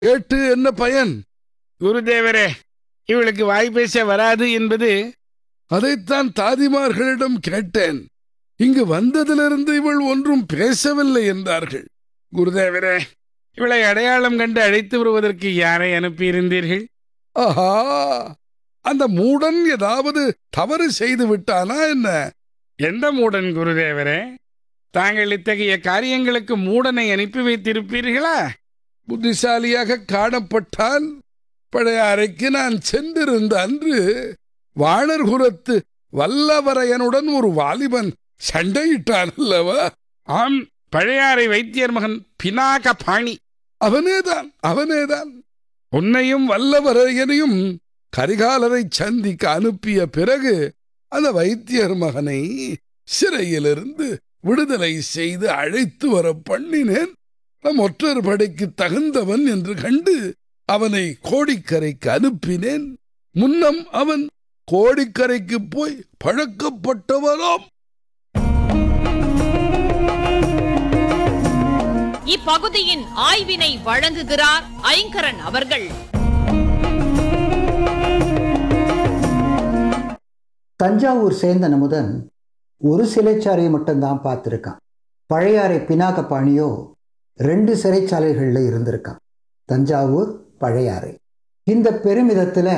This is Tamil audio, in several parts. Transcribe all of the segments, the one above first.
கேட்டு என்ன பயன் குருதேவரே இவளுக்கு வாய் பேச வராது என்பது அதைத்தான் தாதிமார்களிடம் கேட்டேன் இங்கு வந்ததிலிருந்து இவள் ஒன்றும் பேசவில்லை என்றார்கள் குருதேவரே இவளை அடையாளம் கண்டு அழைத்து வருவதற்கு யாரை அனுப்பியிருந்தீர்கள் ஆஹா அந்த மூடன் ஏதாவது தவறு செய்து விட்டானா என்ன எந்த மூடன் குருதேவரே தாங்கள் இத்தகைய காரியங்களுக்கு மூடனை அனுப்பி வைத்திருப்பீர்களா புத்திசாலியாக காணப்பட்டால் பழைய அறைக்கு நான் சென்றிருந்த அன்று வாணர்குலத்து வல்லவரையனுடன் ஒரு வாலிபன் சண்டையிட்டான் அல்லவா ஆம் பழையாறை வைத்தியர் மகன் பினாக பாணி அவனேதான் அவனேதான் உன்னையும் வல்லவரையனையும் கரிகாலரை சந்திக்க அனுப்பிய பிறகு அந்த வைத்தியர் மகனை சிறையிலிருந்து விடுதலை செய்து அழைத்து வர பண்ணினேன் நம் ஒற்றர் படைக்கு தகுந்தவன் என்று கண்டு அவனை கோடிக்கரைக்கு அனுப்பினேன் முன்னம் அவன் கோடிக்கரைக்கு போய் பழக்கப்பட்டவனாம் இப்பகுதியின் ஆய்வினை வழங்குகிறார் ஐங்கரன் அவர்கள் தஞ்சாவூர் சேர்ந்த நமுதன் ஒரு சிறைச்சாலையை மட்டும்தான் பார்த்துருக்கான் பழையாறை பினாகபாணியோ ரெண்டு சிறைச்சாலைகளில் இருந்திருக்கான் தஞ்சாவூர் பழையாறை இந்த பெருமிதத்தில்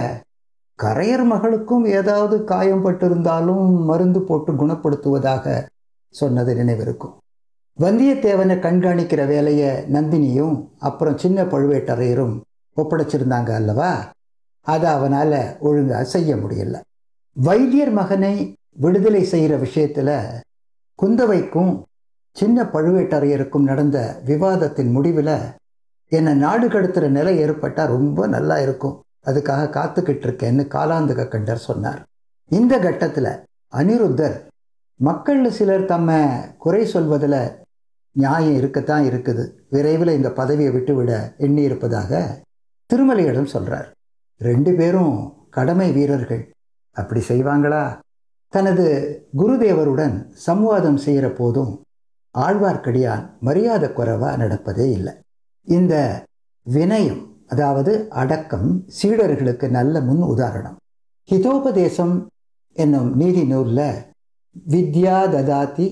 கரையர் மகளுக்கும் ஏதாவது காயம் பட்டிருந்தாலும் மருந்து போட்டு குணப்படுத்துவதாக சொன்னது நினைவிருக்கும் வந்தியத்தேவனை கண்காணிக்கிற வேலையை நந்தினியும் அப்புறம் சின்ன பழுவேட்டரையரும் ஒப்படைச்சிருந்தாங்க அல்லவா அதை அவனால் ஒழுங்காக செய்ய முடியல வைத்தியர் மகனை விடுதலை செய்கிற விஷயத்துல குந்தவைக்கும் சின்ன பழுவேட்டரையருக்கும் நடந்த விவாதத்தின் முடிவில் என்னை நாடு கடத்துகிற நிலை ஏற்பட்டால் ரொம்ப நல்லா இருக்கும் அதுக்காக காத்துக்கிட்டு இருக்கேன்னு காலாந்தக கண்டர் சொன்னார் இந்த கட்டத்தில் அனிருத்தர் மக்கள் சிலர் தம்ம குறை சொல்வதில் நியாயம் இருக்கத்தான் இருக்குது விரைவில் இந்த பதவியை விட்டுவிட எண்ணி இருப்பதாக திருமலையிடம் சொல்றார் ரெண்டு பேரும் கடமை வீரர்கள் அப்படி செய்வாங்களா தனது குருதேவருடன் சம்வாதம் செய்கிற போதும் ஆழ்வார்க்கடியான் மரியாதை குறைவா நடப்பதே இல்லை இந்த வினயம் அதாவது அடக்கம் சீடர்களுக்கு நல்ல முன் உதாரணம் ஹிதோபதேசம் என்னும் நீதி நூலில் வித்யா ததாதி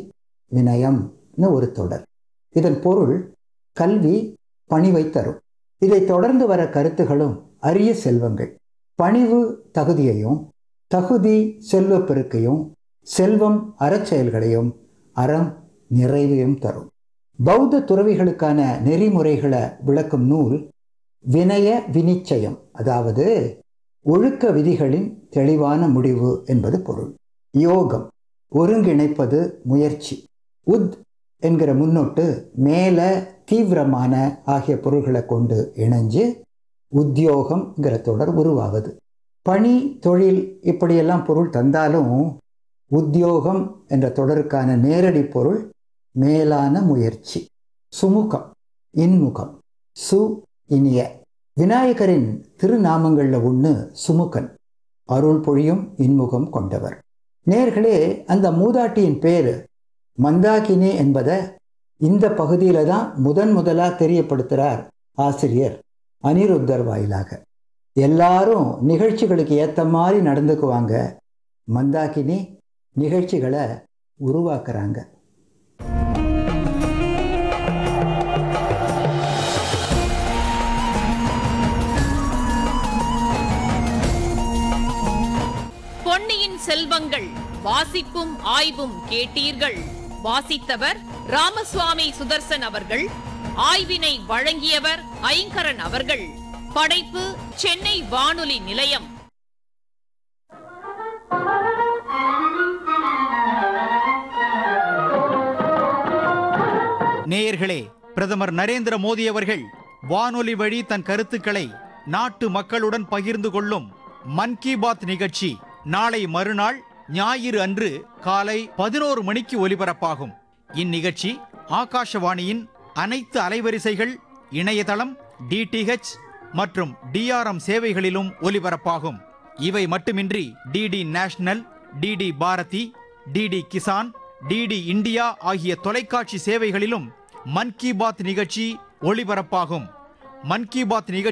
வினயம்னு ஒரு தொடர் இதன் பொருள் கல்வி பணிவை தரும் இதை தொடர்ந்து வர கருத்துகளும் அரிய செல்வங்கள் பணிவு தகுதியையும் தகுதி செல்வப் பெருக்கையும் செல்வம் அறச்செயல்களையும் அறம் நிறைவையும் தரும் பௌத்த துறவிகளுக்கான நெறிமுறைகளை விளக்கும் நூல் வினய வினிச்சயம் அதாவது ஒழுக்க விதிகளின் தெளிவான முடிவு என்பது பொருள் யோகம் ஒருங்கிணைப்பது முயற்சி உத் என்கிற முன்னொட்டு மேல தீவிரமான ஆகிய பொருள்களை கொண்டு இணைஞ்சு உத்தியோகம்ங்கிற தொடர் உருவாவது பணி தொழில் இப்படியெல்லாம் பொருள் தந்தாலும் உத்தியோகம் என்ற தொடருக்கான நேரடி பொருள் மேலான முயற்சி சுமுகம் இன்முகம் சு இனிய விநாயகரின் திருநாமங்களில் ஒன்று சுமுகன் அருள் பொழியும் இன்முகம் கொண்டவர் நேர்களே அந்த மூதாட்டியின் பேர் மந்தாகினி என்பதை இந்த பகுதியில் தான் முதன் முதலாக தெரியப்படுத்துகிறார் ஆசிரியர் அனிருத்தர் வாயிலாக எல்லாரும் நிகழ்ச்சிகளுக்கு ஏற்ற மாதிரி நடந்துக்குவாங்க மந்தாகினி நிகழ்ச்சிகளை உருவாக்குறாங்க பொன்னியின் செல்வங்கள் வாசிப்பும் ஆய்வும் கேட்டீர்கள் வாசித்தவர் ராமசுவாமி சுதர்சன் அவர்கள் ஆய்வினை வழங்கியவர் ஐங்கரன் அவர்கள் படைப்பு சென்னை வானொலி நிலையம் நேயர்களே பிரதமர் நரேந்திர மோடி அவர்கள் வானொலி வழி தன் கருத்துக்களை நாட்டு மக்களுடன் பகிர்ந்து கொள்ளும் மன் கி பாத் நிகழ்ச்சி நாளை மறுநாள் ஞாயிறு அன்று காலை பதினோரு மணிக்கு ஒலிபரப்பாகும் இந்நிகழ்ச்சி ஆகாஷவாணியின் அனைத்து அலைவரிசைகள் இணையதளம் டிடிஹெச் மற்றும் டிஆர்எம் சேவைகளிலும் ஒலிபரப்பாகும் இவை மட்டுமின்றி DD national DD Bharati DD Kisan DD India ஆகிய தொலைக்காட்சி சேவைகளிலும் மன் கி பாத் நிகழ்ச்சி ஒளிபரப்பாகும் மன் கி பாத் நிகழ்ச்சி